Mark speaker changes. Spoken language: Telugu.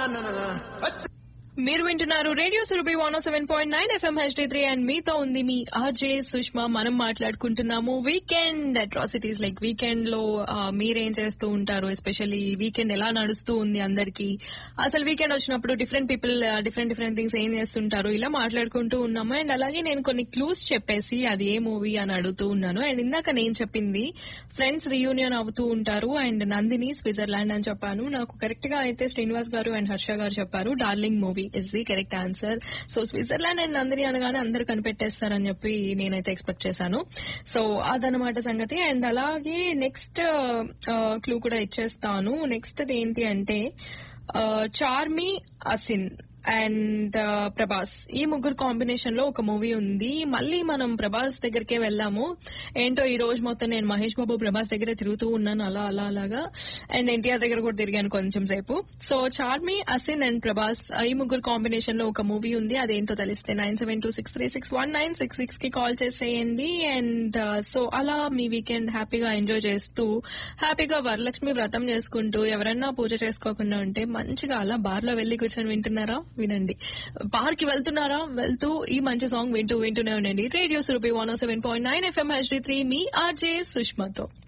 Speaker 1: మీరు వింటున్నారు radio Surabhi one seven point nine FM HD three and మీతో ఉంది మీ ఆర్జే సుష్మా మనం మాట్లాడుకుంటున్నాము వీకెండ్ అట్రాసిటీస్ లైక్ వీకెండ్ లో ఆ, మీరేం చేస్తూ ఉంటారు ఎస్పెషల్లీ వీకెండ్ ఎలా నడుస్తూ ఉంది అందరికి అసలు వీకెండ్ వచ్చినప్పుడు different people different different things ఏం చేస్తుంటారు ఇలా మాట్లాడుకుంటూ ఉన్నాము అండ్ అలాగే నేను కొన్ని క్లూస్ చెప్పేసి అది ఏ మూవీ అని అడుగుతూ ఉన్నాను అండ్ ఇందాక నేను చెప్పింది ఫ్రెండ్స్ రీయూనియన్ అవుతూ ఉంటారు అండ్ నందిని స్విట్జర్లాండ్ అని చెప్పాను నాకు కరెక్ట్ గా అయితే శ్రీనివాస్ గారు అండ్ హర్ష గారు చెప్పారు darling movie is the correct answer so Switzerland and Nandini అనగానే అందరు కనిపెట్టేస్తారని చెప్పి నేనైతే ఎక్స్పెక్ట్ చేశాను సో అదనమాట సంగతి అండ్ అలాగే నెక్స్ట్ క్లూ కూడా ఇచ్చేస్తాను నెక్స్ట్ ఏంటి అంటే చార్మి అసిన్ అండ్ ప్రభాస్ ఈ ముగ్గురు కాంబినేషన్ లో ఒక మూవీ ఉంది మళ్ళీ మనం ప్రభాస్ దగ్గరికే వెళ్ళాము ఏంటో ఈ రోజు మొత్తం నేను మహేష్ బాబు ప్రభాస్ దగ్గర తిరుగుతూ ఉన్నాను అలా అలా అలాగా అండ్ ఎన్టీఆర్ దగ్గర కూడా తిరిగాను కొంచెం సేపు సో చార్మి అసిన్ అండ్ ప్రభాస్ ఈ ముగ్గురు కాంబినేషన్ లో ఒక మూవీ ఉంది అదేంటో తెలిస్తే nine seven two six three six one nine six six కి కాల్ చేసేయండి అండ్ సో అలా మీ వీకెండ్ హ్యాపీగా ఎంజాయ్ చేస్తూ హ్యాపీగా వరలక్ష్మి వ్రతం చేసుకుంటూ ఎవరన్నా పూజ చేసుకోకుండా ఉంటే మంచిగా అలా బార్ లో వెళ్లి కూర్చొని వింటున్నారా వినండి బార్ కి వెళ్తున్నారా వెళ్తూ ఈ మంచి సాంగ్ వింటూ వింటూనే ఉండండి radio Surabhi one seven point nine FM HD three మీ ఆర్జే సుష్మాతో